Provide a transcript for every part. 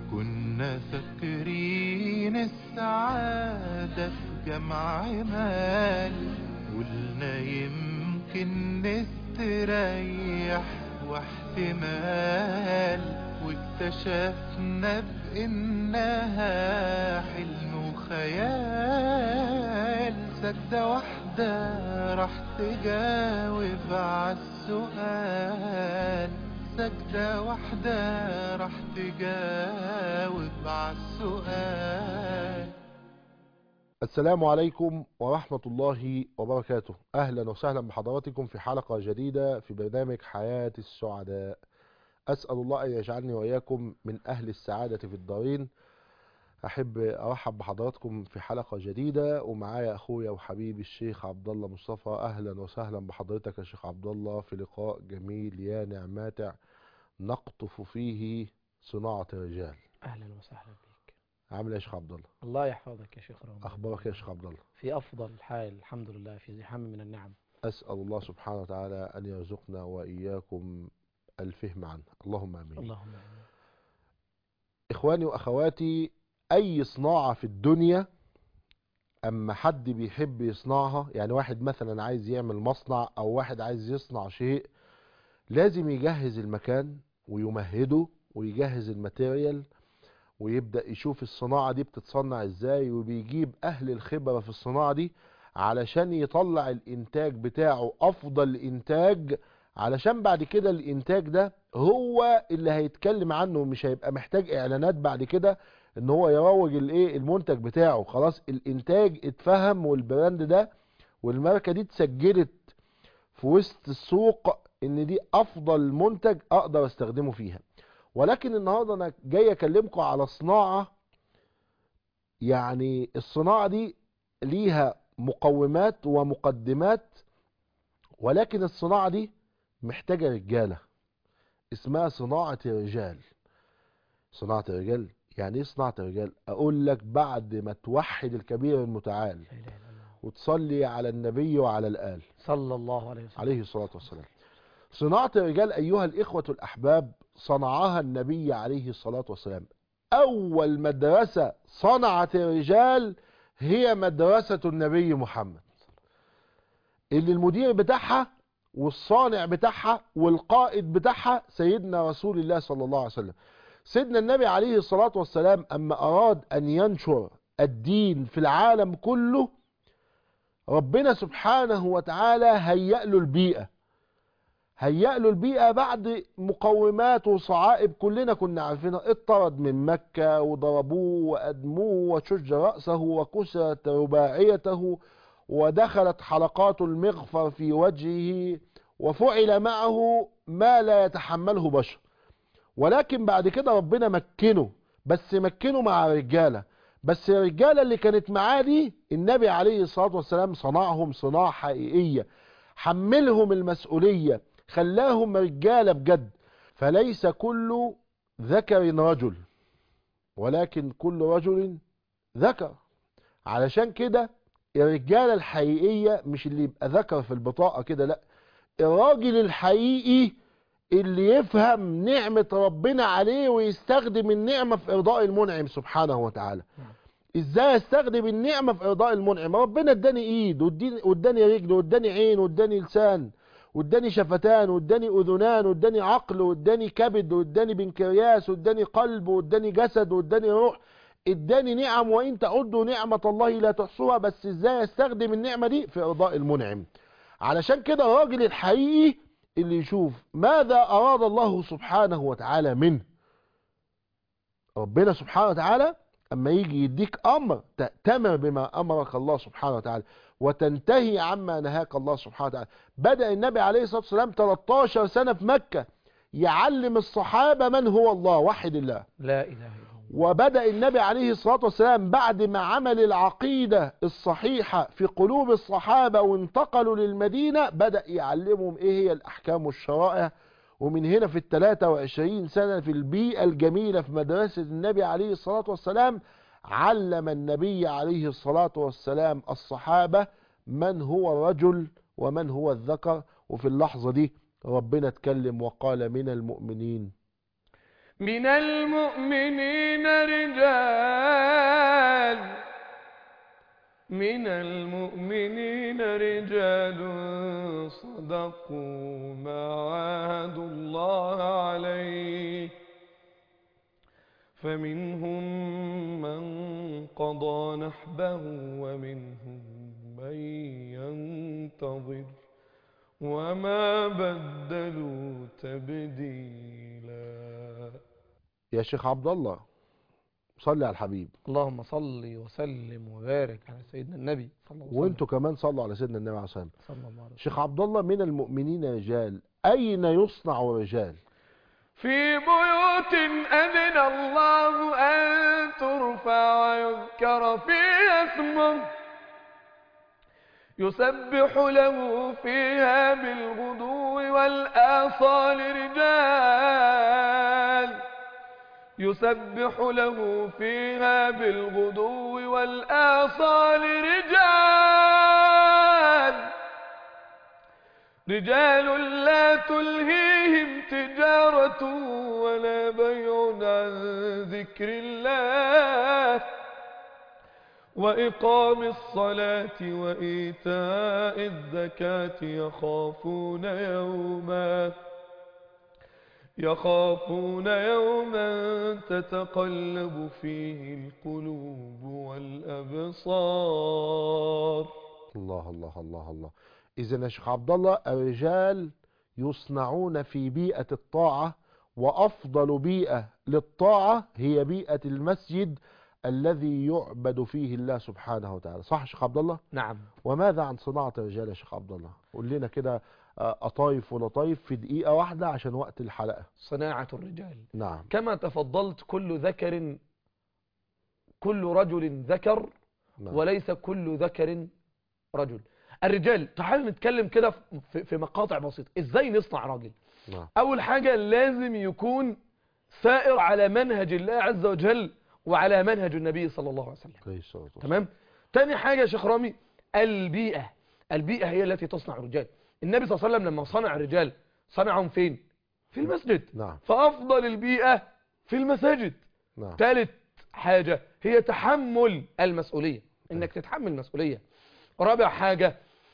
كنا فاكرين السعادة في جمع مال قلنا يمكن نستريح واحتمال واكتشفنا بإنها حلم وخيال سجدة واحدة راح تجاوب عالسؤال سجدة واحدة راح تجاوب عالسؤال السلام عليكم ورحمة الله وبركاته أهلا وسهلا بحضراتكم في حلقة جديدة في برنامج حياة السعداء أسأل الله أن يجعلني وإياكم من أهل السعادة في الدارين أحب أرحب بحضراتكم في حلقة جديدة ومعايا أخويا وحبيبي الشيخ عبد الله مصطفى أهلا وسهلا بحضرتك يا شيخ عبد الله في لقاء جميل يا نعماتع نقطف فيه صناعة الرجال اهلا وسهلا بك عامل إيه يا شيخ عبد الله الله يحفظك يا شيخ رمضان أخبارك يا شيخ عبد الله في افضل حال الحمد لله في زحام من النعم أسأل الله سبحانه وتعالى أن يرزقنا وإياكم الفهم عنه اللهم آمين اللهم امين إخواني وأخواتي أي صناعة في الدنيا أما حد بيحب يصنعها يعني واحد مثلا عايز يعمل مصنع أو واحد عايز يصنع شيء لازم يجهز المكان ويمهده ويجهز الماتيريال ويبدأ يشوف الصناعة دي بتتصنع ازاي وبيجيب أهل الخبرة في الصناعة دي علشان يطلع الإنتاج بتاعه أفضل إنتاج علشان بعد كده الإنتاج ده هو اللي هيتكلم عنه مش هيبقى محتاج إعلانات بعد كده ان هو يروج الايه المنتج بتاعه خلاص الانتاج اتفهم والبراند ده والماركة دي اتسجلت في وسط السوق ان دي افضل منتج اقدر استخدمه فيها ولكن النهاردة انا جاي اكلمكم على صناعة يعني الصناعة دي ليها مقومات ومقدمات ولكن الصناعة دي محتاجة رجالة اسمها صناعة الرجال صناعة الرجال يعني ايه صناعة الرجال اقول لك بعد ما توحد الكبير المتعال لا اله الا الله وتصلي على النبي وعلى الآل صلى الله عليه وسلم عليه الصلاة والسلام صناعة الرجال أيها الإخوة الأحباب صنعها النبي عليه الصلاة والسلام أول مدرسة صنعت الرجال هي مدرسة النبي محمد اللي المدير بتاعها والصانع بتاعها والقائد بتاعها سيدنا رسول الله صلى الله عليه وسلم سيدنا النبي عليه الصلاة والسلام أما أراد أن ينشر الدين في العالم كله ربنا سبحانه وتعالى هيأ له البيئة هيأ له البيئة بعد مقومات وصعائب كلنا كنا عارفينها اطرد من مكة وضربوه وأدموه وشج رأسه وكسرت رباعيته ودخلت حلقات المغفر في وجهه وفعل معه ما لا يتحمله بشر ولكن بعد كده ربنا مكنه بس مكنه مع رجالة بس الرجالة اللي كانت معاه دي النبي عليه الصلاة والسلام صنعهم صناعة حقيقية حملهم المسؤولية خلاهم رجالة بجد فليس كل ذكر رجل ولكن كل رجل ذكر علشان كده الرجالة الحقيقية مش اللي يبقى ذكر في البطاقة كده لا الراجل الحقيقي اللي يفهم نعمة ربنا عليه ويستخدم النعمة في إرضاء المنعم سبحانه وتعالى نعم. ازاي استخدم النعمة في إرضاء المنعم ربنا اداني ايد واداني- واداني رجل واداني عين واداني لسان واداني شفتان واداني اذنان واداني عقل واداني كبد واداني بنكرياس واداني قلب واداني جسد واداني روح اداني نعم وان تعدوا نعمة الله لا تحصوها بس ازاي استخدم النعمة دي في ارضاء المنعم علشان كده الراجل الحقيقي اللي يشوف ماذا اراد الله سبحانه وتعالى منه ربنا سبحانه وتعالى اما يجي يديك امر تأتمر بما امرك الله سبحانه وتعالى وتنتهي عما نهاك الله سبحانه وتعالى بدأ النبي عليه الصلاة والسلام 13 سنة في مكة يعلم الصحابة من هو الله وحد الله لا اله الا الله وبدأ النبي عليه الصلاة والسلام بعد ما عمل العقيدة الصحيحة في قلوب الصحابة وانتقلوا للمدينة بدأ يعلمهم ايه هي الأحكام والشرائع ومن هنا في الثلاثة وعشرين سنة في البيئة الجميلة في مدرسة النبي عليه الصلاة والسلام علم النبي عليه الصلاة والسلام الصحابة من هو الرجل ومن هو الذكر وفي اللحظة دي ربنا اتكلم وقال من المؤمنين من المؤمنين رجال من المؤمنين رجال صدقوا ما عاهدوا الله عليه فمنهم من قضى نحبه ومنهم من ينتظر وما بدلوا تبديلا يا شيخ عبد الله صلي على الحبيب اللهم صل وسلم وبارك على سيدنا النبي صلى الله عليه وسلم وانتوا كمان صلوا على سيدنا النبي عليه الصلاه والسلام صلى الله عليه وسلم شيخ عبد الله من المؤمنين رجال اين يصنع رجال في بيوت أذن الله أن ترفع ويذكر فيها اسمه يسبح له فيها بالغدو والآصال رجال يسبح له فيها بالغدو والآصال رجال رجال لا تلهيهم تجارة ولا بيع عن ذكر الله وإقام الصلاة وإيتاء الزكاة يخافون يوما يخافون يوما تتقلب فيه القلوب والأبصار الله الله الله الله اذا يا شيخ عبد الله الرجال يصنعون في بيئه الطاعه وافضل بيئه للطاعه هي بيئه المسجد الذي يعبد فيه الله سبحانه وتعالى صح يا شيخ عبد الله نعم وماذا عن صناعه الرجال يا شيخ عبد الله قول لنا كده آه، قطايف ولطايف في دقيقه واحده عشان وقت الحلقه صناعة الرجال نعم كما تفضلت كل ذكر كل رجل ذكر نعم وليس كل ذكر رجل الرجال تعالوا نتكلم كده في في مقاطع بسيطة ازاي نصنع راجل نعم اول حاجة لازم يكون سائر على منهج الله عز وجل وعلى منهج النبي صلى الله عليه وسلم عليه الصلاة والسلام. تمام تاني حاجة يا شيخ رامي البيئة البيئة هي التي تصنع الرجال النبي صلى الله عليه وسلم لما صنع الرجال صنعهم فين في المسجد نعم فأفضل البيئة في المساجد نعم ثالث حاجة هي تحمل المسؤولية انك تتحمل مسؤولية رابع حاجة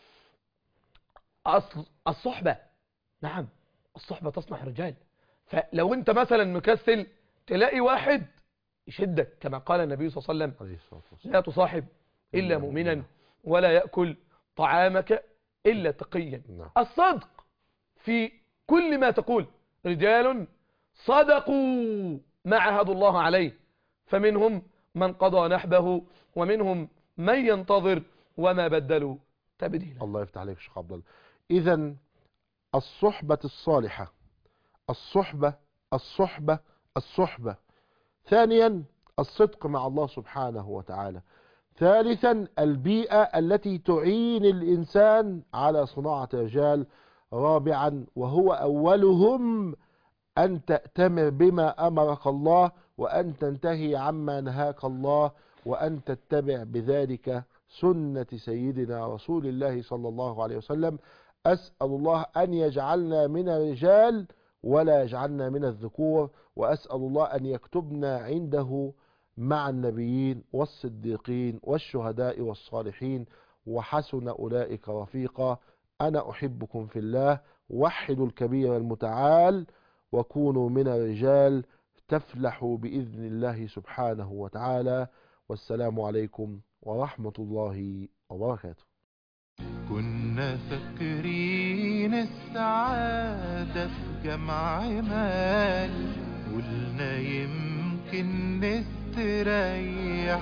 أصل الصحبة نعم الصحبة تصنع الرجال فلو انت مثلا مكسل تلاقي واحد يشدك كما قال النبي صلى الله عليه وسلم عليه الصلاة والسلام لا تصاحب إلا مؤمنا ولا يأكل طعامك إلا تقيا نعم الصدق في كل ما تقول رجال صدقوا ما عهدوا الله عليه فمنهم من قضى نحبه ومنهم من ينتظر وما بدلوا تبديلا الله يفتح عليك يا شيخ عبد الله اذا الصحبة الصالحة الصحبة الصحبة الصحبة ثانيا الصدق مع الله سبحانه وتعالى ثالثا البيئة التي تعين الإنسان على صناعة رجال رابعا وهو أولهم أن تأتمر بما أمرك الله وأن تنتهي عما نهاك الله وأن تتبع بذلك سنة سيدنا رسول الله صلى الله عليه وسلم أسأل الله أن يجعلنا من الرجال ولا يجعلنا من الذكور وأسأل الله أن يكتبنا عنده مع النبيين والصديقين والشهداء والصالحين وحسن أولئك رفيقا أنا أحبكم في الله وحدوا الكبير المتعال وكونوا من الرجال تفلحوا بإذن الله سبحانه وتعالى والسلام عليكم ورحمة الله وبركاته كنا فاكرين السعادة في جمع مال قلنا يمكن نستريح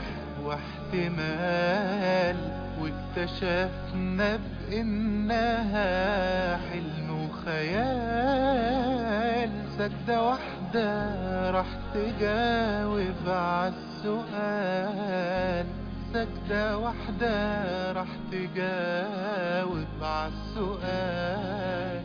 واحتمال واكتشفنا بإنها حلم وخيال سجدة واحدة راح تجاوب عالسؤال سجدة واحدة راح تجاوب عالسؤال